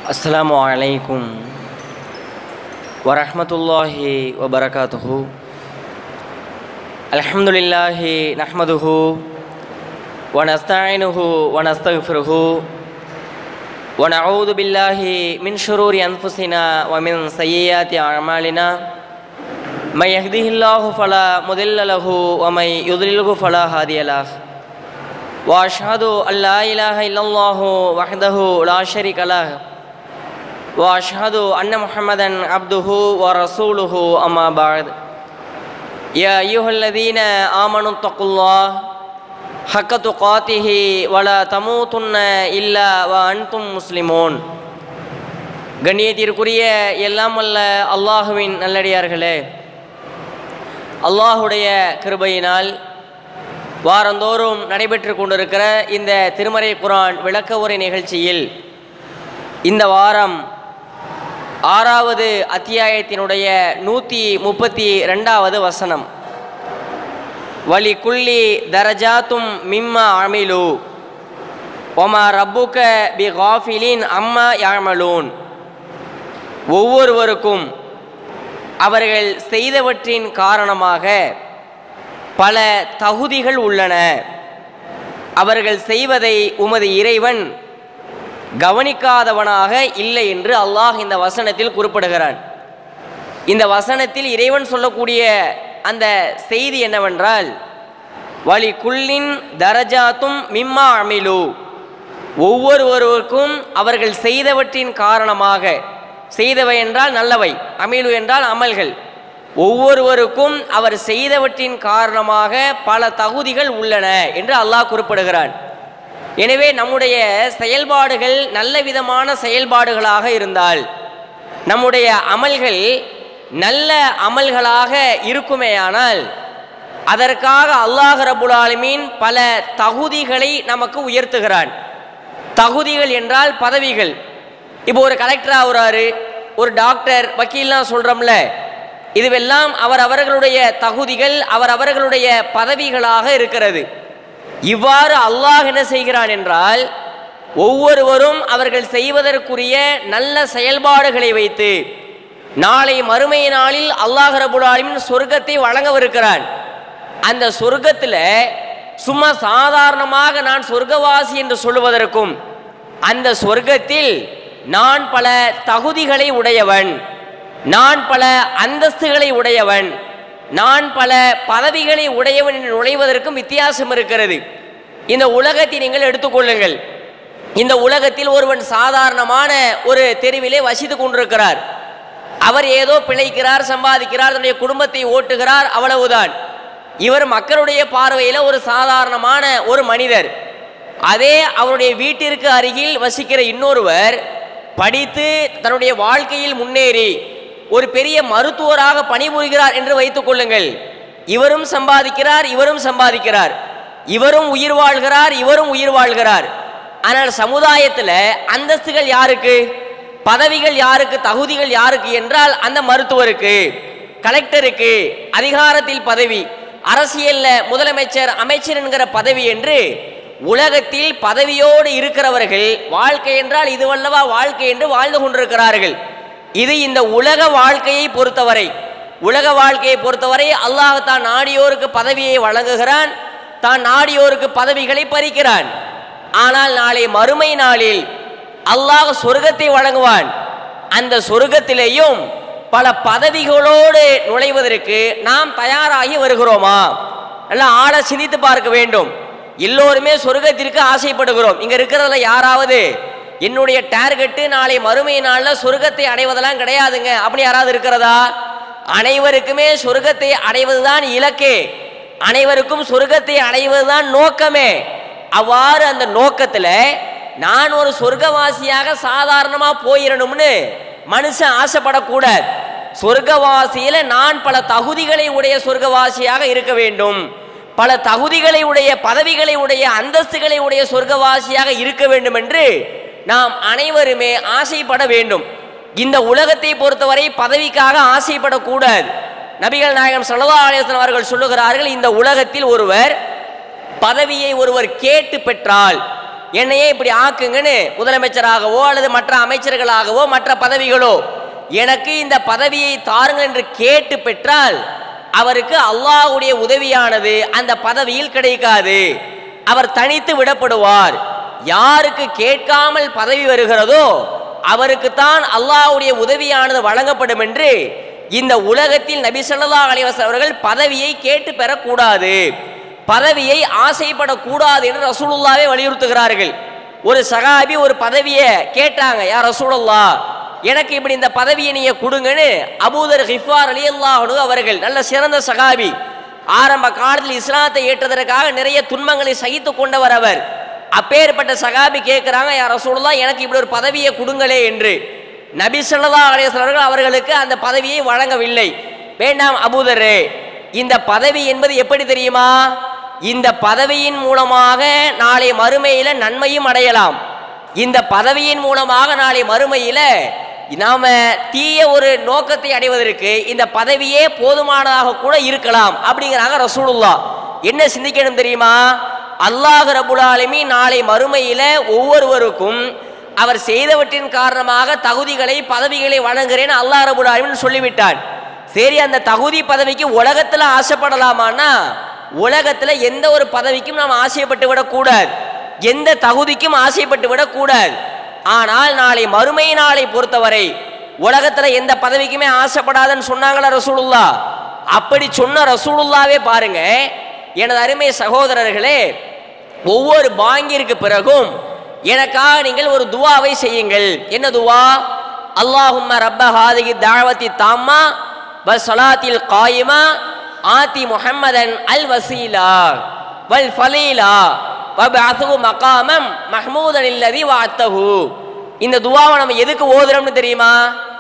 السلام عليكم ورحمة الله وبركاته الحمد لله نحمده ونستعينه ونستغفره ونعوذ بالله من شرور أنفسنا ومن سيئات أعمالنا من يهده الله فلا مضل له ومن يضلله فلا هادي له واشهد ان لا اله الا الله وحده لا شريك له واشهد ان محمدا عبده ورسوله اما بعد يا ايها الذين امنوا اتقوا الله حق تقاته ولا تموتن الا وانتم مسلمون கண்ணியத்திற்குரிய எல்லாம் அல்ல அல்லாஹுவின் நல்லடியார்களே அல்லாஹுடைய கிருபையினால் வாரந்தோறும் நடைபெற்று கொண்டிருக்கிற இந்த திருமறை குரான் விளக்க உரை நிகழ்ச்சியில் இந்த வாரம் ஆறாவது அத்தியாயத்தினுடைய நூற்றி முப்பத்தி ரெண்டாவது வசனம் வலி குல்லி தரஜாத்தும் மிம்மா அமிலு ஒமா ரப்புக்க பி காஃபிலின் அம்மா யாமலூன் ஒவ்வொருவருக்கும் அவர்கள் செய்தவற்றின் காரணமாக பல தகுதிகள் உள்ளன அவர்கள் செய்வதை உமது இறைவன் கவனிக்காதவனாக இல்லை என்று அல்லாஹ் இந்த வசனத்தில் குறிப்பிடுகிறான் இந்த வசனத்தில் இறைவன் சொல்லக்கூடிய அந்த செய்தி என்னவென்றால் வழி குல்லின் தரஜாத்தும் மிம்மா அமிலு ஒவ்வொருவருக்கும் அவர்கள் செய்தவற்றின் காரணமாக செய்தவை என்றால் நல்லவை அமிலு என்றால் அமல்கள் ஒவ்வொருவருக்கும் அவர் செய்தவற்றின் காரணமாக பல தகுதிகள் உள்ளன என்று அல்லாஹ் குறிப்பிடுகிறான் எனவே நம்முடைய செயல்பாடுகள் நல்ல விதமான செயல்பாடுகளாக இருந்தால் நம்முடைய அமல்கள் நல்ல அமல்களாக இருக்குமேயானால் அதற்காக அல்லாஹ் ரபுல் ஆலமீன் பல தகுதிகளை நமக்கு உயர்த்துகிறான் தகுதிகள் என்றால் பதவிகள் இப்போ ஒரு கலெக்டர் ஆகுறாரு ஒரு டாக்டர் வக்கீல்லாம் சொல்கிறோம்ல இதுவெல்லாம் அவர் அவர்களுடைய தகுதிகள் அவர் அவர்களுடைய பதவிகளாக இருக்கிறது இவ்வாறு அல்லாஹ் என்ன செய்கிறான் என்றால் ஒவ்வொருவரும் அவர்கள் செய்வதற்குரிய நல்ல செயல்பாடுகளை வைத்து நாளை மறுமை நாளில் அல்லாஹ் ரபுல்லாலின் சொர்க்கத்தை வழங்கவிருக்கிறான் அந்த சொர்க்கத்தில் சும்மா சாதாரணமாக நான் சொர்க்கவாசி என்று சொல்லுவதற்கும் அந்த சொர்க்கத்தில் நான் பல தகுதிகளை உடையவன் நான் பல அந்தஸ்துகளை உடையவன் நான் பல பதவிகளை உடையவன் என்று நுழைவதற்கும் வித்தியாசம் இருக்கிறது இந்த உலகத்தை நீங்கள் எடுத்துக்கொள்ளுங்கள் இந்த உலகத்தில் ஒருவன் சாதாரணமான ஒரு தெருவிலே வசித்து கொண்டிருக்கிறார் அவர் ஏதோ பிழைக்கிறார் சம்பாதிக்கிறார் தன்னுடைய குடும்பத்தை ஓட்டுகிறார் அவ்வளவுதான் இவர் மக்களுடைய பார்வையில் ஒரு சாதாரணமான ஒரு மனிதர் அதே அவருடைய வீட்டிற்கு அருகில் வசிக்கிற இன்னொருவர் படித்து தன்னுடைய வாழ்க்கையில் முன்னேறி ஒரு பெரிய மருத்துவராக பணிபுரிகிறார் என்று வைத்துக் கொள்ளுங்கள் இவரும் சம்பாதிக்கிறார் இவரும் சம்பாதிக்கிறார் இவரும் உயிர் வாழ்கிறார் இவரும் உயிர் வாழ்கிறார் ஆனால் சமுதாயத்தில் அந்தஸ்துகள் யாருக்கு பதவிகள் யாருக்கு தகுதிகள் யாருக்கு என்றால் அந்த மருத்துவருக்கு கலெக்டருக்கு அதிகாரத்தில் பதவி அரசியல்ல முதலமைச்சர் அமைச்சர் என்கிற பதவி என்று உலகத்தில் பதவியோடு இருக்கிறவர்கள் வாழ்க்கை என்றால் இதுவல்லவா வாழ்க்கை என்று வாழ்ந்து கொண்டிருக்கிறார்கள் இது இந்த உலக வாழ்க்கையை பொறுத்தவரை உலக வாழ்க்கையை பொறுத்தவரை அல்லாஹ் தான் நாடியோருக்கு பதவியை வழங்குகிறான் தான் நாடியோருக்கு பதவிகளை பறிக்கிறான் ஆனால் நாளை மறுமை நாளில் அல்லாஹ் சொர்க்கத்தை வழங்குவான் அந்த சொர்க்கத்திலேயும் பல பதவிகளோடு நுழைவதற்கு நாம் தயாராகி வருகிறோமா நல்லா ஆழ சிந்தித்து பார்க்க வேண்டும் எல்லோருமே சொர்க்கத்திற்கு ஆசைப்படுகிறோம் இங்க இருக்கிறதுல யாராவது என்னுடைய டார்கெட்டு நாளை மறுமை நாளில் சொர்க்கத்தை அடைவதெல்லாம் கிடையாதுங்க அப்படி யாராவது இருக்கிறதா அனைவருக்குமே சொர்க்கத்தை அடைவதுதான் இலக்கே அனைவருக்கும் சொர்க்கத்தை அடைவதுதான் நோக்கமே அவ்வாறு அந்த நோக்கத்தில் நான் ஒரு சொர்க்கவாசியாக சாதாரணமாக போயிடணும்னு மனுஷன் ஆசைப்படக்கூடாது சொர்க்கவாசியில நான் பல தகுதிகளை உடைய சொர்க்கவாசியாக இருக்க வேண்டும் பல தகுதிகளை உடைய பதவிகளை உடைய அந்தஸ்துகளை உடைய சொர்க்கவாசியாக இருக்க வேண்டும் என்று நாம் அனைவருமே ஆசைப்பட வேண்டும் இந்த உலகத்தை பொறுத்தவரை பதவிக்காக ஆசைப்படக்கூடாது நபிகள் நாயகம் சல்லா அலிஸ்லாம் அவர்கள் சொல்லுகிறார்கள் இந்த உலகத்தில் ஒருவர் பதவியை ஒருவர் கேட்டு பெற்றால் என்னையே இப்படி ஆக்குங்கன்னு முதலமைச்சராகவோ அல்லது மற்ற அமைச்சர்களாகவோ மற்ற பதவிகளோ எனக்கு இந்த பதவியை தாருங்கள் என்று கேட்டு பெற்றால் அவருக்கு அல்லாஹ்வுடைய உதவியானது அந்த பதவியில் கிடைக்காது அவர் தனித்து விடப்படுவார் யாருக்கு கேட்காமல் பதவி வருகிறதோ அவருக்கு தான் அல்லாஹ்வுடைய உதவியானது வழங்கப்படும் என்று இந்த உலகத்தில் நபி ஸல்லல்லாஹு அலைஹி வஸல்லம் அவர்கள் பதவியை கேட்டு பெறக்கூடாது பதவியை ஆசைப்படக்கூடாது என்று ரசூலுல்லாவே வலியுறுத்துகிறார்கள் ஒரு சகாபி ஒரு பதவியை கேட்டாங்க யார் ரசூலுல்லா எனக்கு இப்படி இந்த பதவியை நீங்க கொடுங்கன்னு அபூதர் ஹிஃபார் அலி அல்லாஹனு அவர்கள் நல்ல சிறந்த சகாபி ஆரம்ப காலத்தில் இஸ்லாத்தை ஏற்றதற்காக நிறைய துன்பங்களை சகித்து கொண்டவர் அவர் அப்பேற்பட்ட சகாபி கேட்கிறாங்க யார் ரசூலுல்லா எனக்கு இப்படி ஒரு பதவியை கொடுங்களே என்று நபி ஸல்லல்லாஹு அலைஹி வஸல்லம் அவர்கள் அவர்களுக்கு அந்த பதவியை வழங்கவில்லை வேண்டாம் அபூதரே இந்த பதவி என்பது எப்படி தெரியுமா இந்த பதவியின் மூலமாக நாளை மறுமையில நன்மையும் அடையலாம் இந்த பதவியின் மூலமாக நாளை மறுமையில நாம தீய ஒரு நோக்கத்தை அடைவதற்கு இந்த பதவியே போதுமானதாக கூட இருக்கலாம் அப்படிங்கிறாங்க ரசூலுல்லா என்ன சிந்திக்கணும் தெரியுமா அல்லாஹ் ரபுல் ஆலமீன் நாளை மறுமையில ஒவ்வொருவருக்கும் அவர் செய்தவற்றின் காரணமாக தகுதிகளை பதவிகளை வழங்குகிறேன் அல்லாஹ் ரபுல் ஆலமீன் சொல்லிவிட்டான் சரி அந்த தகுதி பதவிக்கு உலகத்துல ஆசைப்படலாமான்னா உலகத்துல எந்த ஒரு பதவிக்கும் நாம் ஆசைப்பட்டு விடக்கூடாது எந்த தகுதிக்கும் ஆசைப்பட்டு விடக்கூடாது ஆனால் நாளை மறுமை நாளை பொறுத்தவரை உலகத்துல எந்த பதவிக்குமே ஆசைப்படாதன்னு சொன்னாங்களா ரசூலுல்லா அப்படி சொன்ன ரசூலுல்லாவே பாருங்க எனது அருமை சகோதரர்களே ஒவ்வொரு பாங்கிற்கு பிறகும் எனக்காக நீங்கள் ஒரு துவாவை செய்யுங்கள் என்ன துவா அல்லாஹும்ம ரப்ப ஹாதிகி தாவத்தி தாம்மா வ சலாத்தில் காயிமா ஆதி முஹம்மதன் அல் வசீலா வல் ஃபலீலா வபஅத்ஹு மகாமம் மஹ்மூதன் இல்லதி வஅத்தஹு இந்த துவாவை நம்ம எதுக்கு ஓதுறோம்னு தெரியுமா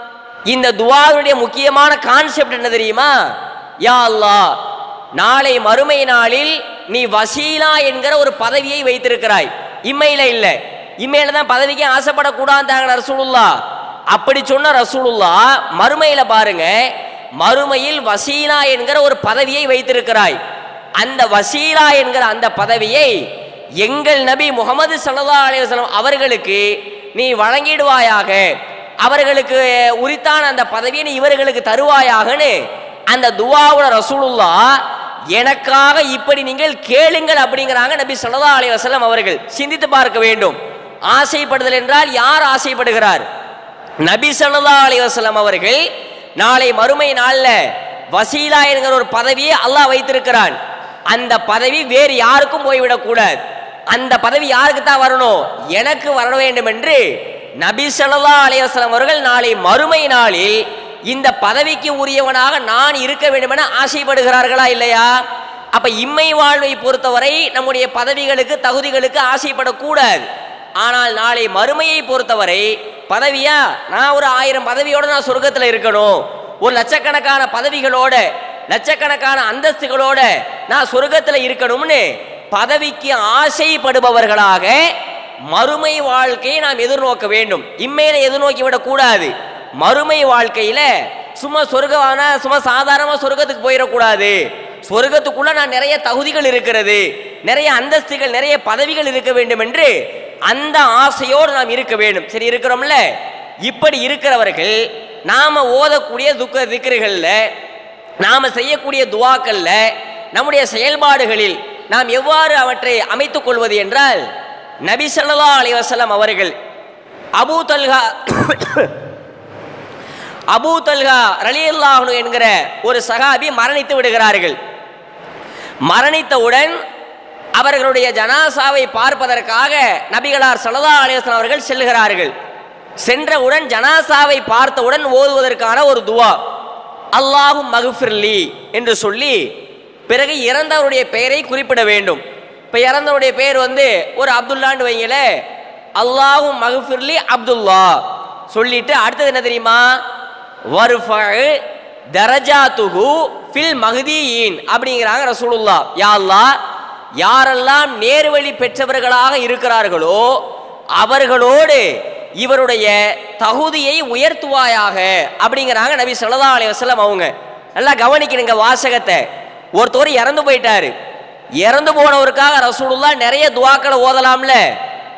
இந்த துவாவுடைய முக்கியமான கான்செப்ட் என்ன தெரியுமா யா அல்லாஹ் நாளை மறுமை நாளில் நீ வசீலா என்கிற ஒரு பதவியை வைத்திருக்கிறாய் இம்மையில இல்ல இம்மையில தான் பதவிக்கு ஆசைப்படக்கூடாதாங்க ரசூலுல்லா அப்படி சொன்ன ரசூலுல்லா மறுமையில பாருங்க மறுமையில் வசீலா என்கிற ஒரு பதவியை வைத்திருக்கிறாய் அந்த வசீலா என்கிற அந்த பதவியை எங்கள் நபி முகமது சல்லா அலைவசலம் அவர்களுக்கு நீ வழங்கிடுவாயாக அவர்களுக்கு உரித்தான அந்த பதவியை நீ இவர்களுக்கு தருவாயாகன்னு அந்த துவாவுல ரசூலுல்லா எனக்காக இப்படி நீங்கள் கேளுங்கள் அப்படிங்கிறாங்க நபி சல்லா அலைஹி வஸல்லம் அவர்கள் சிந்தித்து பார்க்க வேண்டும் ஆசைப்படுதல் என்றால் யார் ஆசைப்படுகிறார் நபி ஸல்லல்லாஹு அலைஹி வஸல்லம் அவர்கள் நாளை மறுமை நாள்ல வசீலா என்கிற ஒரு பதவியை அல்லாஹ் வைத்திருக்கிறான் அந்த பதவி வேறு யாருக்கும் போய்விடக் கூடாது அந்த பதவி யாருக்கு தான் வரணும் எனக்கு வர வேண்டும் என்று நபி ஸல்லல்லாஹு அலைஹி வஸல்லம் அவர்கள் நாளை மறுமை நாளில் இந்த பதவிக்கு உரியவனாக நான் இருக்க வேண்டும் என ஆசைப்படுகிறார்களா இல்லையா அப்ப இம்மை வாழ்வை பொறுத்தவரை நம்முடைய பதவிகளுக்கு தகுதிகளுக்கு ஆசைப்படக்கூடாது ஆனால் நாளை மறுமையை பொறுத்தவரை பதவியா நான் ஒரு ஆயிரம் பதவியோட நான் சொர்க்கத்தில் இருக்கணும் ஒரு லட்சக்கணக்கான பதவிகளோட லட்சக்கணக்கான அந்தஸ்துகளோட நான் சொர்க்கத்தில் இருக்கணும்னு பதவிக்கு ஆசைப்படுபவர்களாக மறுமை வாழ்க்கையை நாம் எதிர்நோக்க வேண்டும் இம்மையில எதிர்நோக்கி விடக்கூடாது மறுமை வாழ்க்கையில சும்மா சொர்க்கமான சும்மா சாதாரணமா சொர்க்கத்துக்கு போயிடக்கூடாது சொர்க்கத்துக்குள்ள நான் நிறைய தகுதிகள் இருக்கிறது நிறைய அந்தஸ்துகள் நிறைய பதவிகள் இருக்க வேண்டும் என்று அந்த ஆசையோடு நாம் இருக்க வேண்டும் சரி இருக்கிறோம்ல இப்படி இருக்கிறவர்கள் நாம ஓதக்கூடிய துக்க திக்கர்கள்ல நாம செய்யக்கூடிய துவாக்கள்ல நம்முடைய செயல்பாடுகளில் நாம் எவ்வாறு அவற்றை அமைத்துக் கொள்வது என்றால் நபி ஸல்லல்லாஹு அலைஹி வஸல்லம் அவர்கள் அபூ தல்ஹா அபூ தல்ஹா ரலியல்லாஹு என்கிற ஒரு சகாபி மரணித்து விடுகிறார்கள் மரணித்தவுடன் அவர்களுடைய ஜனாசாவை பார்ப்பதற்காக நபிகளார் ஸல்லல்லாஹு அலைஹி வஸல்லம் அவர்கள் செல்கிறார்கள் சென்றவுடன் ஜனாசாவை பார்த்தவுடன் ஓதுவதற்கான ஒரு துவா அல்லாஹு மகுஃபிர்லி என்று சொல்லி பிறகு இறந்தவருடைய பெயரை குறிப்பிட வேண்டும் இப்போ இறந்தவருடைய பெயர் வந்து ஒரு அப்துல்லான்னு வைங்கள அல்லாஹு மகுஃபிர்லி அப்துல்லா சொல்லிட்டு அடுத்தது என்ன தெரியுமா வருஃப தரஜாத்துஹு ஃபில் மஹ்தியின் அப்படிங்கிறாங்க ரசூலுல்லா யா அல்லாஹ் யாரெல்லாம் நேர்வழி பெற்றவர்களாக இருக்கிறார்களோ அவர்களோடு இவருடைய தகுதியை உயர்த்துவாயாக அப்படிங்கிறாங்க நபி ஸல்லல்லாஹு அலைஹி வஸல்லம் அவங்க நல்லா கவனிக்கணுங்க வாசகத்தை ஒருத்தர் இறந்து போயிட்டாரு இறந்து போனவருக்காக ரசூலுல்லா நிறைய துவாக்களை ஓதலாம்ல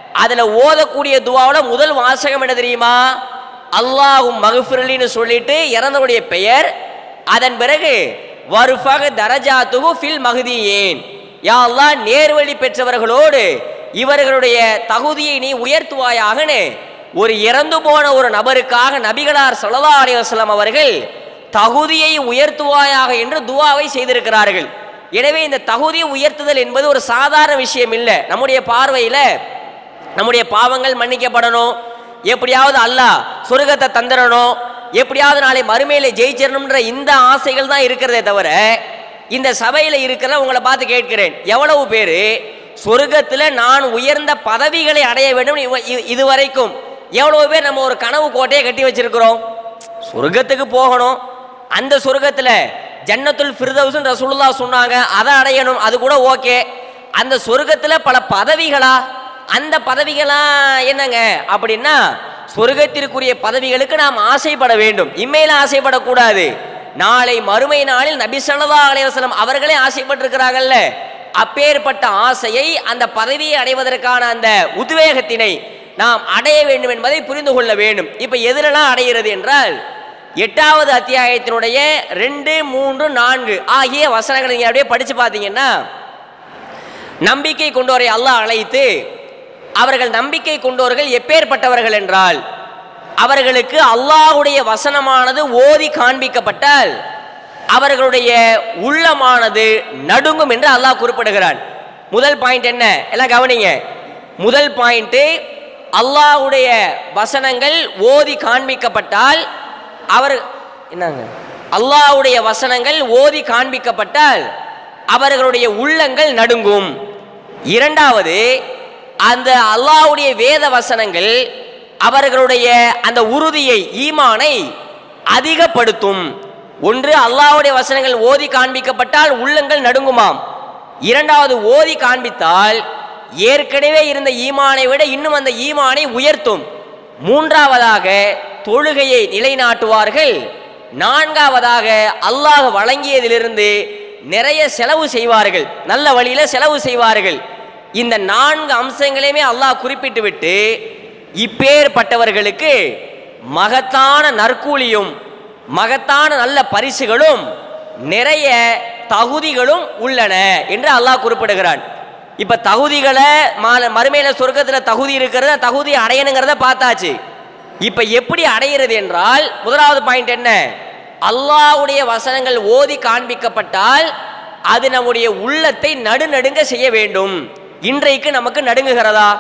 அதுல ஓதக்கூடிய துவாவுல முதல் வாசகம் என்ன தெரியுமா அல்லாஹும் மகஃபிரலின்னு சொல்லிட்டு இறந்தவருடைய பெயர் அதன் பிறகு வருஃபக தரஜாத்துகு ஃபில் மகுதியேன் யா அல்லாஹ் நேர்வழி பெற்றவர்களோடு இவர்களுடைய தகுதியை நீ உயர்த்துவாயாகன்னு ஒரு இறந்து போன ஒரு நபருக்காக நபிகளார் ஸல்லல்லாஹு அலைஹி வஸல்லம் அவர்கள் தகுதியை உயர்த்துவாயாக என்று துவாவை செய்திருக்கிறார்கள் எனவே இந்த தகுதியை உயர்த்துதல் என்பது ஒரு சாதாரண விஷயம் இல்லை நம்முடைய பார்வையில நம்முடைய பாவங்கள் மன்னிக்கப்படணும் எப்படியாவது அல்லாஹ் சொர்க்கத்தை தந்துடணும் எப்படியாவது நாளை மறுமையில ஜெயிச்சிடணும்ன்ற இந்த ஆசைகள் தான் இருக்கிறதே தவிர இந்த சபையில இருக்கிற உங்களை பார்த்து கேட்கிறேன் எவ்வளவு பேர் சொர்க்கத்தில் நான் உயர்ந்த பதவிகளை அடைய வேண்டும் இவ- இ- இதுவரைக்கும் எவ்வளவு பேர் நம்ம ஒரு கனவு கோட்டையை கட்டி வச்சிருக்கிறோம் சொர்க்கத்துக்கு போகணும் அந்த சொர்க்கத்தில் ஜன்னத்துல் ஃபிர்தௌஸ்னு ரசூலுல்லாஹ் சொன்னாங்க அதை அடையணும் அது கூட ஓகே அந்த சொர்க்கத்தில் பல பதவிகளா அந்த பதவிகளா என்னங்க அப்படின்னா சொர்க்கத்திற்குரிய பதவிகளுக்கு நாம் ஆசைப்பட வேண்டும் இம்மையில ஆசைப்படக்கூடாது நாளை மறுமை நாளில் நபி ஸல்லல்லாஹு அலைஹி வஸல்லம் அவர்களே ஆசைப்பட்டிருக்கிறாங்கல்ல அப்பேற்பட்ட ஆசையை அந்த பதவியை அடைவதற்கான அந்த உத்வேகத்தினை நாம் அடைய வேண்டும் என்பதை புரிந்து கொள்ள வேண்டும் இப்ப எதிரெல்லாம் அடைகிறது என்றால் எட்டாவது அத்தியாயத்தினுடைய ரெண்டு மூன்று நான்கு ஆகிய வசனங்களை நீங்க அப்படியே படிச்சு பார்த்தீங்கன்னா நம்பிக்கை கொண்டோரை அல்லாஹ் அழைத்து அவர்கள் நம்பிக்கை கொண்டோர்கள் எப்பேற்பட்டவர்கள் என்றால் அவர்களுக்கு அல்லாஹ்வுடைய வசனமானது ஓதி காண்பிக்கப்பட்டால் அவர்களுடைய உள்ளமானது நடுங்கும் என்று அல்லாஹ் குறிப்பிடுகிறான் முதல் பாயிண்ட் என்ன எல்லாம் கவனிங்க முதல் பாயிண்ட் அல்லாஹ்வுடைய வசனங்கள் ஓதி காண்பிக்கப்பட்டால் அவர் என்னங்க அல்லாஹ்வுடைய வசனங்கள் ஓதி காண்பிக்கப்பட்டால் அவர்களுடைய உள்ளங்கள் நடுங்கும் இரண்டாவது அந்த அல்லாஹ்வுடைய வேத வசனங்கள் அவர்களுடைய அந்த உறுதியை ஈமானை அதிகப்படுத்தும் ஒன்று அல்லாஹ்வுடைய வசனங்கள் ஓதி காண்பிக்கப்பட்டால் உள்ளங்கள் நடுங்குமாம் இரண்டாவது ஓதி காண்பித்தால் ஏற்கனவே இருந்த ஈமானை விட இன்னும் அந்த ஈமானை உயர்த்தும் மூன்றாவதாக தொழுகையை நிலைநாட்டுவார்கள் நான்காவதாக அல்லாஹ் வழங்கியதிலிருந்து நிறைய செலவு செய்வார்கள் நல்ல வழியில செலவு செய்வார்கள் இந்த நான்கு அம்சங்களையுமே அல்லாஹ் குறிப்பிட்டு விட்டு இப்பேற்பட்டவர்களுக்கு மகத்தான நற்கூலியும் மகத்தான நல்ல பரிசுகளும் நிறைய தகுதிகளும் உள்ளன என்று அல்லாஹ் குறிப்பிடுகிறான் இப்ப தகுதிகளை மா- மறுமையில சொர்க்கத்துல தகுதி இருக்கிறத தகுதி அடையணுங்கிறத பார்த்தாச்சு இப்ப எப்படி அடையிறது என்றால் முதலாவது பாயிண்ட் என்ன அல்லாஹ்வுடைய வசனங்கள் ஓதி காண்பிக்கப்பட்டால் அது நம்முடைய உள்ளத்தை நடுநடுங்க செய்ய வேண்டும் இன்றைக்கு நமக்கு நடுங்குகிறதா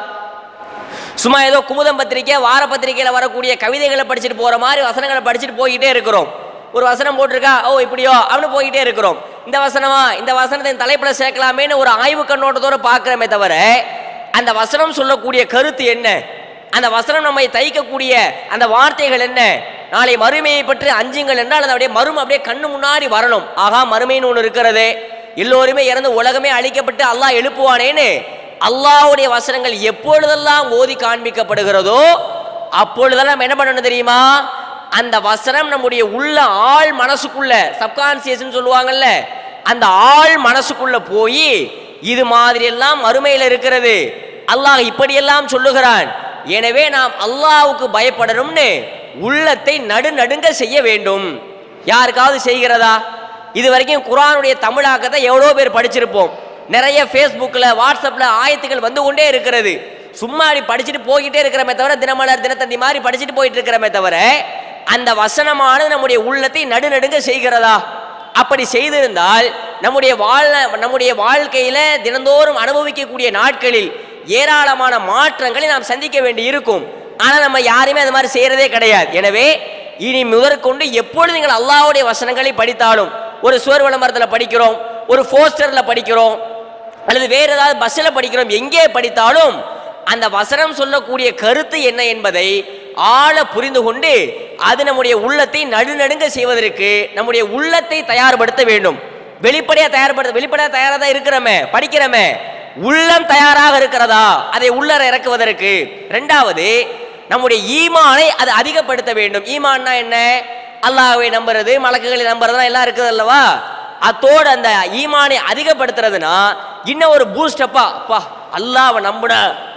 சும்மா ஏதோ குமுதம் பத்திரிக்கை வார பத்திரிக்கையில வரக்கூடிய கவிதைகளை படிச்சுட்டு போற மாதிரி வசனங்களை படிச்சுட்டு போய்கிட்டே இருக்கிறோம் ஒரு வசனம் போட்டிருக்கா ஓ இப்படியோ அப்படின்னு போய்கிட்டே இருக்கிறோம் இந்த வசனமா இந்த வசனத்தை இந்த தலைப்புல சேர்க்கலாமேன்னு ஒரு ஆய்வு கண்ணோட்டத்தோட பார்க்கிறோமே தவிர அந்த வசனம் சொல்லக்கூடிய கருத்து என்ன அந்த வசனம் நம்மை தைக்கக்கூடிய அந்த வார்த்தைகள் என்ன நாளை மறுமையை பற்றி அஞ்சுங்கள் என்றால் அது அப்படியே மறுமை அப்படியே கண்ணு முன்னாடி வரணும் ஆகா மறுமைன்னு ஒன்று இருக்கிறது எல்லோருமே இறந்து உலகமே அழிக்கப்பட்டு அல்லாஹ் எழுப்புவானேன்னு அல்லாஹ்வுடைய வசனங்கள் எப்பொழுதெல்லாம் ஓதி காண்பிக்கப்படுகிறதோ அப்பொழுதெல்லாம் நம்ம என்ன பண்ணணும் தெரியுமா அந்த வசனம் நம்முடைய உள்ள ஆள் மனசுக்குள்ள சப்கான்சியஸ்னு சொல்லுவாங்கல்ல அந்த ஆள் மனசுக்குள்ள போய் இது மாதிரி எல்லாம் மறுமையில் இருக்கிறது அல்லாஹ் இப்படியெல்லாம் சொல்லுகிறான் எனவே நாம் அல்லாஹ்வுக்கு பயப்படணும்னு உள்ளத்தை நடுநடுங்க செய்ய வேண்டும் யாருக்காவது செய்கிறதா இது வரைக்கும் குரானுடைய தமிழாக்கத்தை எவ்வளோ பேர் படிச்சிருப்போம் நிறைய ஃபேஸ்புக்கில் வாட்ஸ்அப்பில் ஆயத்துகள் வந்து கொண்டே இருக்கிறது சும்மா அப்படி படிச்சுட்டு போய்கிட்டே இருக்கிறமே தவிர தினமலர் தினத்தந்தி மாதிரி படிச்சுட்டு போயிட்டு இருக்கிறமே தவிர அந்த வசனமானது நம்முடைய உள்ளத்தை நடுநடுங்க செய்கிறதா அப்படி செய்திருந்தால் நம்முடைய வாழ் நம்முடைய வாழ்க்கையில தினந்தோறும் அனுபவிக்கக்கூடிய நாட்களில் ஏராளமான மாற்றங்களை நாம் சந்திக்க வேண்டி இருக்கும் ஆனால் நம்ம யாருமே அது மாதிரி செய்யறதே கிடையாது எனவே இனி முதற்கொண்டு எப்பொழுது நீங்கள் அல்லாஹ்வுடைய வசனங்களை படித்தாலும் ஒரு சுவர் விளம்பரத்தில் படிக்கிறோம் ஒரு போஸ்டர்ல படிக்கிறோம் அல்லது வேற ஏதாவது பஸ்ஸில் படிக்கிறோம் எங்கே படித்தாலும் அந்த வசனம் சொல்லக்கூடிய கருத்து என்ன என்பதை ஆழ புரிந்து கொண்டு அது நம்முடைய உள்ளத்தை நடுநடுங்க செய்வதற்கு நம்முடைய உள்ளத்தை தயார்படுத்த வேண்டும் வெளிப்படையா தயார்படுத்த வெளிப்படையா தயாரா தான் இருக்கிறோமே படிக்கிறோமே உள்ளம் தயாராக இருக்கிறதா அதை உள்ளர இறக்குவதற்கு ரெண்டாவது நம்முடைய ஈமானை அது அதிகப்படுத்த வேண்டும் ஈமான்னா என்ன அல்லாஹ்வை நம்புறது மலக்குகளை நம்புறதுலாம் எல்லாம் இருக்குது அல்லவா அத்தோடு அந்த ஈமானை அதிகப்படுத்துறதுனா இன்னும் ஒரு பூஸ்டப்பா அப்பா அல்லாஹ்வை நம்புன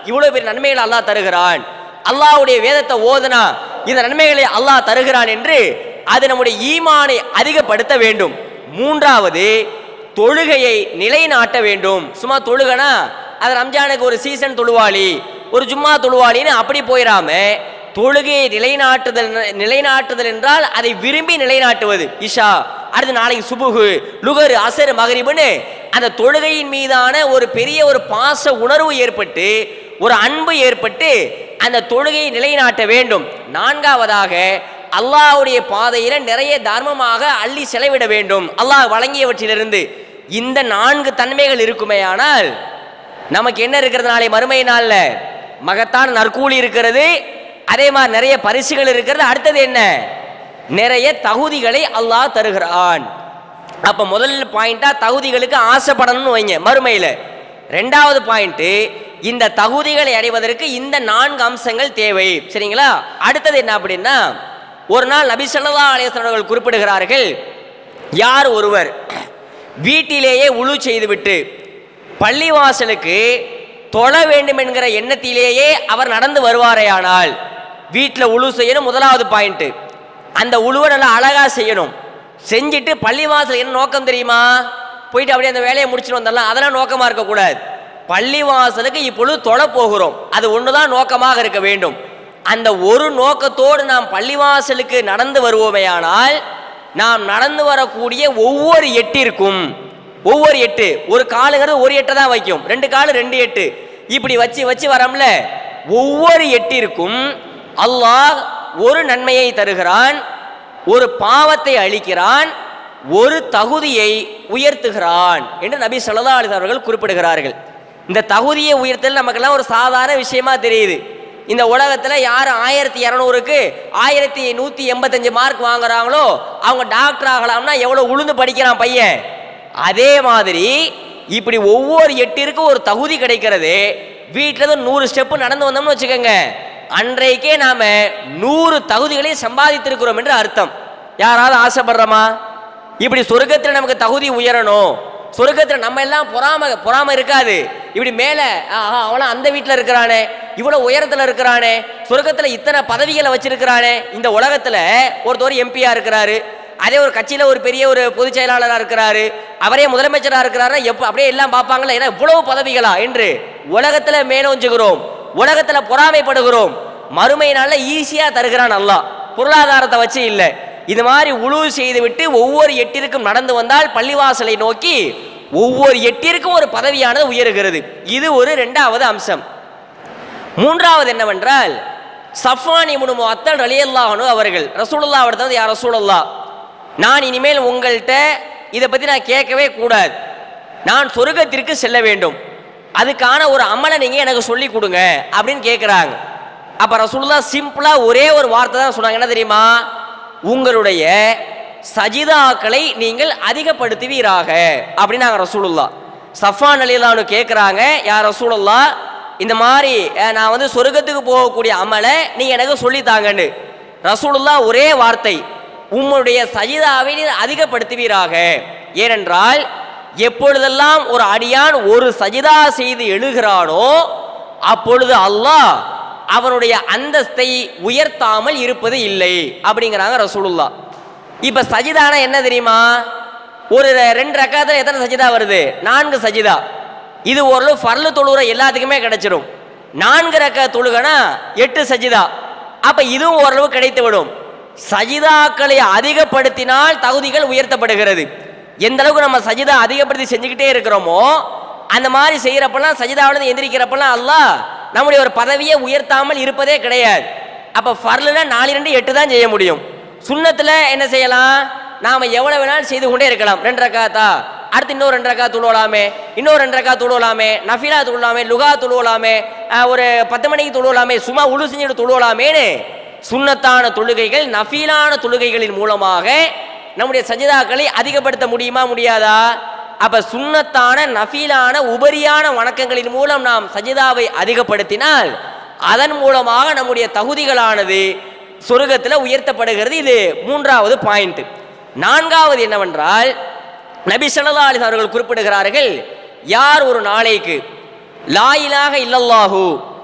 இவ்வளவு பெரிய நன்மைகளை அல்லாஹ் தருகிறான் அல்லாஹ்வுடைய வேதத்தை ஓதுனா இந்த நன்மைகளை அல்லாஹ் தருகிறான் என்று அது நம்முடைய ஈமானை அதிகப்படுத்த வேண்டும் மூன்றாவது தொழுகையை நிலைநாட்ட வேண்டும் சும்மா தொழுகனா அது ரம்ஜானுக்கு ஒரு சீசன் தொழுவாளி ஒரு ஜும்மா தொழுவாளின்னு அப்படி போயிடாம தொழுகையை நிலைநாட்டுதல் நிலைநாட்டுதல் என்றால் அதை விரும்பி நிலைநாட்டுவது இஷா அடுத்து நாளைக்கு சுபுகு லுகரு அசர் மகரிபுன்னு அந்த தொழுகையின் மீதான ஒரு பெரிய ஒரு பாச உணர்வு ஏற்பட்டு ஒரு அன்பு ஏற்பட்டு அந்த தொழுகையை நிலைநாட்ட வேண்டும் நான்காவதாக அல்லாஹ்வுடைய பாதையில நிறைய தர்மமாக அள்ளி செலவிட வேண்டும் அல்லாஹ் வழங்கியவற்றிலிருந்து இந்த நான்கு தன்மைகள் இருக்குமேயானால் நமக்கு என்ன இருக்கிறது நாளை மறுமை நாள்ல மகத்தான நற்கூலி இருக்கிறது அதே மாதிரி நிறைய பரிசுகள் இருக்கிறது அடுத்தது என்ன நிறைய தகுதிகளை அல்லாஹ் தருகிறான் அப்ப முதல் பாயிண்டா தகுதிகளுக்கு ஆசைப்படணும்னு வைங்க மறுமையில ரெண்டாவது பாயிண்ட் இந்த தகுதிகளை அடைவதற்கு இந்த நான்கு அம்சங்கள் தேவை சரிங்களா அடுத்தது என்ன அப்படின்னா ஒரு நாள் நபி ஸல்லல்லாஹு அலைஹி வஸல்லம் அவர்கள் குறிப்பிடுகிறார்கள் யார் ஒருவர் வீட்டிலேயே உழு செய்துவிட்டு பள்ளிவாசலுக்கு தொழ வேண்டும் என்கிற எண்ணத்திலேயே அவர் நடந்து வருவாரேயானால் வீட்டில் உழு செய்யணும் முதலாவது பாயிண்ட் அந்த உழுவை நல்லா அழகா செய்யணும் செஞ்சுட்டு பள்ளிவாசல் என்ன நோக்கம் தெரியுமா போயிட்டு அப்படியே அந்த வேலையை முடிச்சுட்டு வந்துடலாம் அதெல்லாம் நோக்கமா இருக்கக்கூடாது பள்ளிவாசலுக்கு இப்பொழுது தொழ போகிறோம் அது ஒண்ணுதான் நோக்கமாக இருக்க வேண்டும் அந்த ஒரு நோக்கத்தோடு நாம் பள்ளிவாசலுக்கு நடந்து வருவோமேயானால் நாம் நடந்து வரக்கூடிய ஒவ்வொரு எட்டிற்கும் ஒவ்வொரு எட்டு ஒரு காலுங்கிறது ஒரு எட்டை தான் வைக்கும் ரெண்டு காலு ரெண்டு எட்டு இப்படி வச்சு வச்சு வரோம்ல ஒவ்வொரு எட்டிற்கும் அல்லாஹ் ஒரு நன்மையை தருகிறான் ஒரு பாவத்தை அளிக்கிறான் ஒரு தகுதியை உயர்த்துகிறான் என்று நபி ஸல்லல்லாஹு அலைஹி அவர்கள் குறிப்பிடுகிறார்கள் இந்த தகுதியை உயர்த்தல் நமக்கெல்லாம் ஒரு சாதாரண விஷயமா தெரியுது இந்த உலகத்துல யார் ஆயிரத்தி இரநூறுக்கு ஆயிரத்தி நூத்தி எண்பத்தஞ்சு மார்க் வாங்குறாங்களோ அவங்க டாக்டர் ஆகலாம்னா எவ்வளவு உளுந்து படிக்கிறான் பையன் அதே மாதிரி இப்படி ஒவ்வொரு எட்டிற்கும் ஒரு தகுதி கிடைக்கிறது வீட்டில் இருந்து நூறு ஸ்டெப்பு நடந்து வந்தோம்னு வச்சுக்கோங்க அன்றைக்கே நாம நூறு தகுதிகளை சம்பாதித்திருக்கிறோம் என்று அர்த்தம் யாராவது ஆசைப்படுறோமா இப்படி சொர்க்கத்தில் நமக்கு தகுதி உயரணும் சொர்க்கத்தில் நம்ம எல்லாம் பொறாம பொறாம இருக்காது இப்படி மேலே அவனா அந்த வீட்டில் இருக்கிறானே இவ்வளோ உயரத்தில் இருக்கிறானே சொர்க்கத்தில் இத்தனை பதவிகளை வச்சிருக்கிறானே இந்த உலகத்தில் ஒருத்தர் எம்பியா இருக்கிறாரு அதே ஒரு கட்சியில் ஒரு பெரிய ஒரு பொதுச் செயலாளராக இருக்கிறாரு அவரே முதலமைச்சராக இருக்கிறாரு எப்போ அப்படியே எல்லாம் பார்ப்பாங்களா ஏன்னா இவ்வளவு பதவிகளா என்று உலகத்தில் மேலோஞ்சுகிறோம் உலகத்தில் பொறாமைப்படுகிறோம் மறுமை நாளில் ஈஸியாக தருகிறான் அல்லாஹ் பொருளாதாரத்தை வச்சு இல்லை இது மாதிரி உழு செய்துவிட்டு ஒவ்வொரு எட்டிற்கும் நடந்து வந்தால் பள்ளிவாசலை நோக்கி ஒவ்வொரு எட்டிற்கும் ஒரு பதவியானது உயருகிறது இது ஒரு ரெண்டாவது அம்சம் மூன்றாவது என்னவென்றால் சஃபான் இப்னு முஅத்தல் ரலியல்லாஹு அவர்கள் ரசூலுல்லாஹ் அடுத்தது யார் ரசூலுல்லா நான் இனிமேல் உங்கள்கிட்ட இதை பற்றி நான் கேட்கவே கூடாது நான் சொர்க்கத்திற்கு செல்ல வேண்டும் அதுக்கான ஒரு அமலை நீங்கள் எனக்கு சொல்லி கொடுங்க அப்படின்னு கேட்குறாங்க அப்போ ரசூலுல்லா சிம்பிளாக ஒரே ஒரு வார்த்தை தான் சொன்னாங்க என்ன தெரியுமா உங்களுடைய சஜிதாக்களை நீங்கள் அதிகப்படுத்துவீராக அப்படின்னு நாங்கள் ரசூலுல்லா சஃபான் அலிலான்னு கேட்குறாங்க யார் ரசூலுல்லா இந்த மாதிரி அஹ், நான் வந்து சொர்க்கத்துக்கு போகக்கூடிய அமலை நீங்கள் எனக்கு சொல்லித்தாங்கன்னு ரசூலுல்லா ஒரே வார்த்தை உம்முடைய சஜிதாவை நீர் அதிகப்படுத்துவீராக ஏனென்றால் எப்பொழுதெல்லாம் ஒரு அடியான் ஒரு சஜிதா செய்து எழுகிறானோ அப்பொழுது அல்லாஹ் அவனுடைய அந்தஸ்தை உயர்த்தாமல் இருப்பது இல்லை அப்படிங்கிறாங்க ரசூலுல்லா இப்ப சஜிதானா என்ன தெரியுமா ஒரு ரெண்டு ரக்காத்துல எத்தனை சஜிதா வருது நான்கு சஜிதா இது ஓரளவு ஃபர்லு தொழுகிற எல்லாத்துக்குமே கிடைச்சிரும் நான்கு ரக்க தொழுகனா எட்டு சஜிதா அப்ப இதுவும் ஓரளவு கிடைத்து விடும் சஜிதாக்களை அதிகப்படுத்தினால் தகுதிகள் உயர்த்தப்படுகிறது எந்த அளவுக்கு நம்ம சஜிதா அதிகப்படுத்தி செஞ்சுக்கிட்டே இருக்கிறோமோ அந்த மாதிரி செய்யறப்பெல்லாம் சஜிதாவிலிருந்து எந்திரிக்கிறப்பெல்லாம் அல்லாஹ் நம்முடைய ஒரு பதவியை உயர்த்தாமல் இருப்பதே கிடையாது அப்ப ஃபர்லுனா நாலு ரெண்டு எட்டு தான் செய்ய முடியும் சுண்ணத்துல என்ன செய்யலாம் நாம எவ்வளவு வேணாலும் செய்து கொண்டே இருக்கலாம் ரெண்டு ரக்காத்தா அடுத்து இன்னொரு ரெண்டு ரக்கா துழுவலாமே இன்னொரு ரெண்டு ரக்கா துழுவலாமே நஃபிலா துழுவலாமே லுகா துழுவலாமே அஹ், ஒரு பத்து மணிக்கு துழுவலாமே சும்மா உழு செஞ்சுட்டு துழுவலாமேன்னு சுண்ணத்தான தொழுகைகள் நஃபீலான தொழுகைகளின் மூலமாக நம்முடைய சஜிதாக்களை அதிகப்படுத்த முடியுமா முடியாதா அப்ப சுண்ணத்தான நஃபீலான உபரியான வணக்கங்களின் மூலம் நாம் சஜிதாவை அதிகப்படுத்தினால் அதன் மூலமாக நம்முடைய தகுதிகளானது சொர்க்கத்தில் உயர்த்தப்படுகிறது இது மூன்றாவது பாயிண்ட் நான்காவது என்னவென்றால் நபி ஸல்லல்லாஹு அலைஹி அவர்கள் குறிப்பிடுகிறார்கள் யார் ஒரு நாளைக்கு லா இலாஹ இல்லல்லாஹு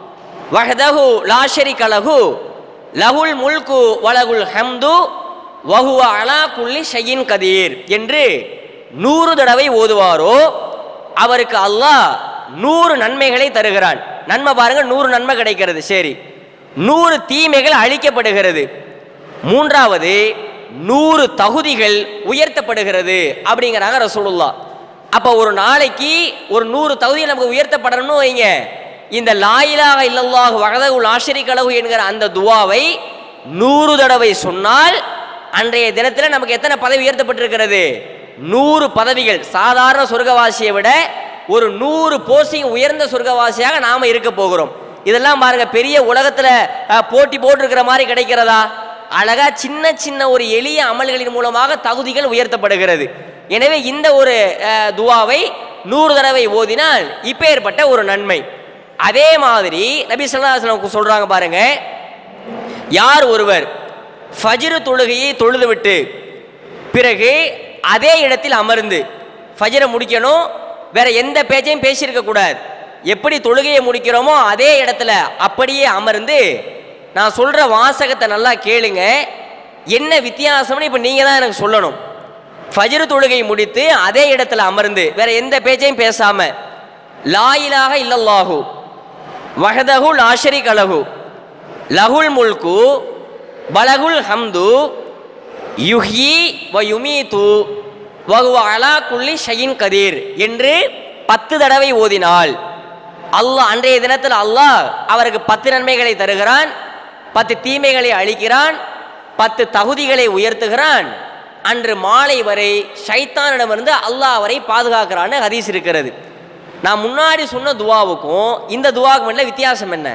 வஹதஹு லாஷரி கலகு லகுல் முல்கு வலகுல் ஹம்து வஹுவ அலா குல்லி ஷையின் கதீர் என்று நூறு தடவை ஓதுவாரோ அவருக்கு அல்லாஹ் நூறு நன்மைகளை தருகிறான் நன்மை பாருங்க நூறு நன்மை கிடைக்கிறது சரி நூறு தீமைகள் அழிக்கப்படுகிறது மூன்றாவது நூறு தகுதிகள் உயர்த்தப்படுகிறது அப்படிங்கிறாங்க ரசூலுல்லா அப்போ ஒரு நாளைக்கு ஒரு நூறு தகுதி நமக்கு உயர்த்தப்படணும்னு வைங்க இந்த லாயிலாக இல்லல்லாஹு வகதகுல் ஆஷரி கலகு என்கிற அந்த துவாவை நூறு தடவை சொன்னால் அன்றைய தினத்தில் நமக்கு எத்தனை பதவி உயர்த்தப்பட்டிருக்கிறது நூறு பதவிகள் சாதாரண சொர்க்கவாசியை விட ஒரு நூறு போஸ்டிங் உயர்ந்த சொர்க்கவாசியாக நாம இருக்க போகிறோம் இதெல்லாம் பாருங்க பெரிய உலகத்துல அஹ், போட்டி போட்டிருக்கிற மாதிரி கிடைக்கிறதா அழகா சின்ன சின்ன ஒரு எளிய அமல்களின் மூலமாக தகுதிகள் உயர்த்தப்படுகிறது எனவே இந்த ஒரு அஹ், துவாவை நூறு தடவை ஓதினால் இப்பேற்பட்ட ஒரு நன்மை அதே மாதிரி நபி ஸல்லல்லாஹு அலைஹி வஸல்லம் சொல்றாங்க பாருங்க யார் ஒருவர் ஃபஜ்ரு தொழுகையை தொழுதுவிட்டு பிறகு அதே இடத்தில் அமர்ந்து ஃபஜ்ரை முடிக்கணும் வேற எந்த பேச்சையும் பேசியிருக்க கூடாது எப்படி தொழுகையை முடிக்கிறோமோ அதே இடத்துல அப்படியே அமர்ந்து நான் சொல்ற வாசகத்தை நல்லா கேளுங்க என்ன வித்தியாசம்னு இப்போ நீங்க தான் எனக்கு சொல்லணும் ஃபஜ்ரு தொழுகை முடித்து அதே இடத்துல அமர்ந்து வேற எந்த பேச்சையும் பேசாம லாயிலாக இல்லல்லாஹு வஹதஹு லாஷரி கலகு லகுல் முல்கு பலகுல் ஹம்து யுஹி வ யுமீது வகுவ அலா குல்லி ஷையின் கதீர் என்று பத்து தடவை ஓதினாள் அல்லாஹ் அன்றைய தினத்தில் அல்லாஹ் அவருக்கு பத்து நன்மைகளை தருகிறான் பத்து தீமைகளை அளிக்கிறான் பத்து தகுதிகளை உயர்த்துகிறான் அன்று மாலை வரை ஷைத்தானிடமிருந்து அல்லாஹ் அவரை பாதுகாக்கிறான்னு ஹதீஸ் இருக்கிறது நான் முன்னாடி சொன்ன துவாவுக்கும் இந்த துவாவுக்கும் என்ன வித்தியாசம் என்ன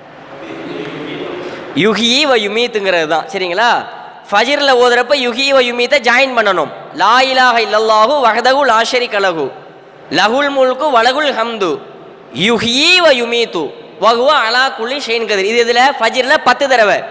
யுகி வ யுமீத்துங்கிறது தான் சரிங்களா ஃபஜிரில் ஓதுறப்ப யுகி வ யுமீத்தை ஜாயின் பண்ணணும் லா இலாஹ இல்லல்லாஹு வஹதகு லாஷரி கலகு லகுல் முல்கு வலகுல் ஹம்து யுஹி வ யுமீத்து வகுவ அலா குல்லி ஷெயின் கதிர் இது இதில் ஃபஜிரில் பத்து தடவை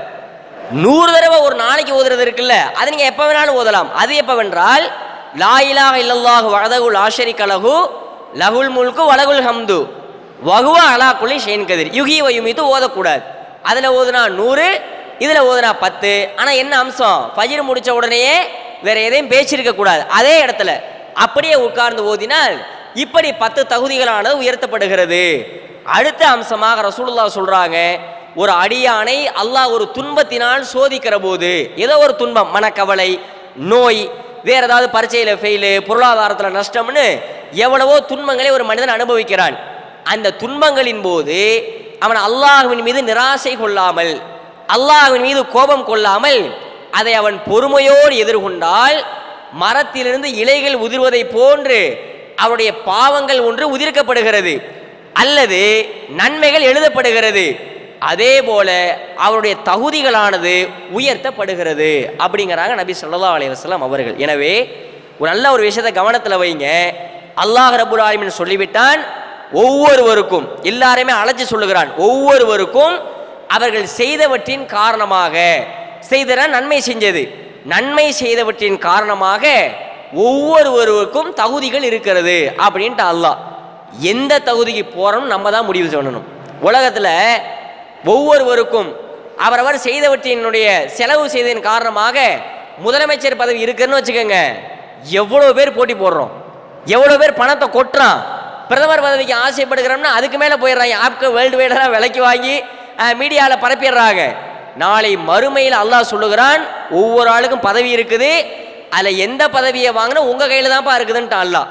நூறு தடவை ஒரு நாளைக்கு ஓதுறது இருக்குல்ல அது நீங்கள் எப்போ வேணாலும் ஓதலாம் அது எப்போவென்றால் லா இலாஹ இல்லல்லாஹு வஹதகு லாஷரி கலகு லகுல் முல்கு வலகுல் ஹம்து வகுவ அலா குல்லி ஷெயின் கதிர் யுகி வ யுமீத்து ஓதக்கூடாது அதில் ஓதுனா நூறு இதில் ஓதுனா பத்து ஆனால் என்ன அம்சம் ஃபஜ்ர் முடிச்ச உடனேயே வேற எதையும் பேச்சிருக்க கூடாது அதே இடத்துல அப்படியே உட்கார்ந்து ஓதினால் இப்படி பத்து தகுதிகளானது உயர்த்தப்படுகிறது அடுத்த அம்சமாக ரசூலுல்லாஹ் சொல்றாங்க ஒரு அடியானை அல்லாஹ் ஒரு துன்பத்தினால் சோதிக்கிற போது ஏதோ ஒரு துன்பம் மனக்கவலை நோய் வேற ஏதாவது பரீட்சையில் ஃபெயிலு பொருளாதாரத்தில் நஷ்டம்னு எவ்வளவோ துன்பங்களை ஒரு மனிதன் அனுபவிக்கிறான் அந்த துன்பங்களின் போது அவன் அல்லாஹ்வின் மீது நிராசை கொள்ளாமல் அல்லாஹ்வின் மீது கோபம் கொள்ளாமல் அதை அவன் பொறுமையோடு எதிர்கொண்டால் மரத்திலிருந்து இலைகள் உதிர்வதை போன்று அவருடைய பாவங்கள் ஒன்று உதிர்க்கப்படுகிறது அல்லது நன்மைகள் எழுதப்படுகிறது அதே போல அவருடைய தகுதிகளானது உயர்த்தப்படுகிறது அப்படிங்கிறாங்க நபி ஸல்லல்லாஹு அலைஹி வஸல்லம் அவர்கள் எனவே ஒரு நல்ல ஒரு விஷயத்தை கவனத்தில் வைங்க அல்லாஹ் ரபுல் ஆலமீன் சொல்லிவிட்டான் ஒவ்வொருவருக்கும் எல்லாரையுமே அழைச்சு சொல்லுகிறான் ஒவ்வொருவருக்கும் அவர்கள் செய்தவற்றின் காரணமாக செய்தன நன்மை செஞ்சது நன்மை செய்தவற்றின் காரணமாக ஒவ்வொருவருக்கும் தகுதிகள் இருக்கிறது அப்படின்ட்டு அல்லாஹ் எந்த தகுதிக்கு போறோம் நம்ம தான் முடிவு சொல்லணும் உலகத்தில் ஒவ்வொருவருக்கும் அவரவர் செய்தவற்றினுடைய செலவு செய்ததின் காரணமாக முதலமைச்சர் பதவி இருக்குன்னு வச்சுக்கோங்க எவ்வளோ பேர் போட்டி போடுறோம் எவ்வளோ பேர் பணத்தை கொட்டுறான் பிரதமர் பதவிக்கு ஆசைப்படுகிறோம்னா அதுக்கு மேலே போயிடுறாங்க ஆப்க்கு வேர்ல்டு வைடெல்லாம் விலைக்கு வாங்கி மீடியாவில் பரப்பிடுறாங்க நாளை மறுமையில் அல்லாஹ் சொல்லுகிறான் ஒவ்வொரு ஆளுக்கும் பதவி இருக்குது அதில் எந்த பதவியை வாங்கினா உங்கள் கையில் தான்ப்பா இருக்குதுன்ட்டு அல்லாஹ்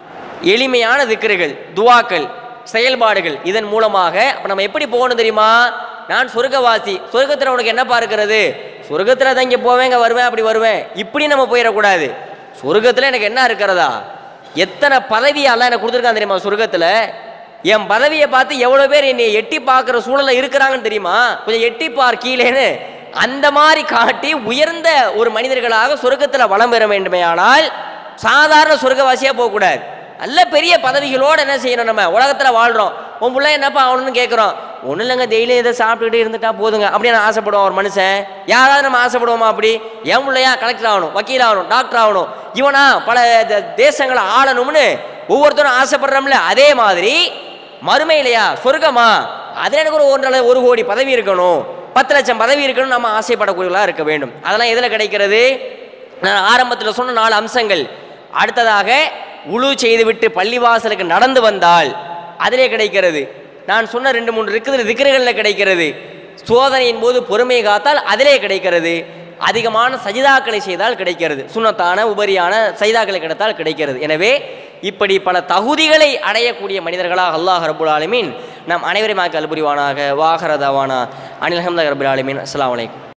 எளிமையான திக்கர்கள் துவாக்கள் செயல்பாடுகள் இதன் மூலமாக அப்போ நம்ம எப்படி போகணும் தெரியுமா நான் சொர்க்கவாசி சொர்க்கத்தில் உனக்கு என்னப்பா இருக்கிறது சொர்க்கத்தில் தான் இங்கே போவேங்க வருவேன் அப்படி வருவேன் இப்படி நம்ம போயிடக்கூடாது சொர்க்கத்தில் எனக்கு என்ன இருக்கிறதா எத்தனை பதவி எல்லாம் எனக்கு கொடுத்துருக்கான் தெரியுமா சொர்க்கத்தில் என் பதவியை பார்த்து எவ்வளோ பேர் என்னை எட்டி பார்க்குற சூழலில் இருக்கிறாங்கன்னு தெரியுமா கொஞ்சம் எட்டி பார் கீழேன்னு அந்த மாதிரி காட்டி உயர்ந்த ஒரு மனிதர்களாக சொர்க்கத்தில் வளம் பெற வேண்டுமேயானால் சாதாரண சொர்க்கவாசியாக போகக்கூடாது நல்ல பெரிய பதவிகளோடு என்ன செய்யணும் நம்ம உலகத்தில் வாழ்கிறோம் உன் பிள்ளை என்னப்பா ஆகணும்னு கேட்குறோம் ஒன்றும் இல்லைங்க டெய்லி இதை சாப்பிட்டுக்கிட்டு இருந்துட்டா போதுங்க அப்படி நான் ஆசைப்படுவோம் ஒரு மனுஷன் யாராவது நம்ம ஆசைப்படுவோமா அப்படி என் பிள்ளையா கலெக்டர் ஆகணும் வக்கீல் ஆகணும் டாக்டர் ஆகணும் இவனா பல த- தேசங்களை ஆளணும்னு ஒவ்வொருத்தரும் ஆசைப்படுறோம்ல அதே மாதிரி மறுமையிலையா சொர்க்கமா அதில் எனக்கு ஒரு ஒன்றரை ஒரு கோடி பதவி இருக்கணும் பத்து லட்சம் பதவி இருக்கணும் நம்ம ஆசைப்படக்கூடியவர்களாக இருக்க வேண்டும் அதெல்லாம் எதில் கிடைக்கிறது நான் ஆரம்பத்தில் சொன்ன நாலு அம்சங்கள் அடுத்ததாக உழு செய்துவிட்டு பள்ளிவாசலுக்கு நடந்து வந்தால் அதிலே கிடைக்கிறது நான் சொன்ன ரெண்டு மூன்று இருக்குது திக்கர்களில் கிடைக்கிறது சோதனையின் போது பொறுமை காத்தால் அதிலே கிடைக்கிறது அதிகமான சஜிதாக்களை செய்தால் கிடைக்கிறது சுனத்தான உபரியான சஜிதாக்களை கிடைத்தால் கிடைக்கிறது எனவே இப்படி பல தகுதிகளை அடையக்கூடிய மனிதர்களாக அல்லாஹ் ரபுல் ஆலமீன் நம் அனைவரையும் கல்புரிவானாக வாகரதவானா அனில் அஹமது ரபுல் ஆலமீன் அஸ்ஸலாமு அலைக்கும்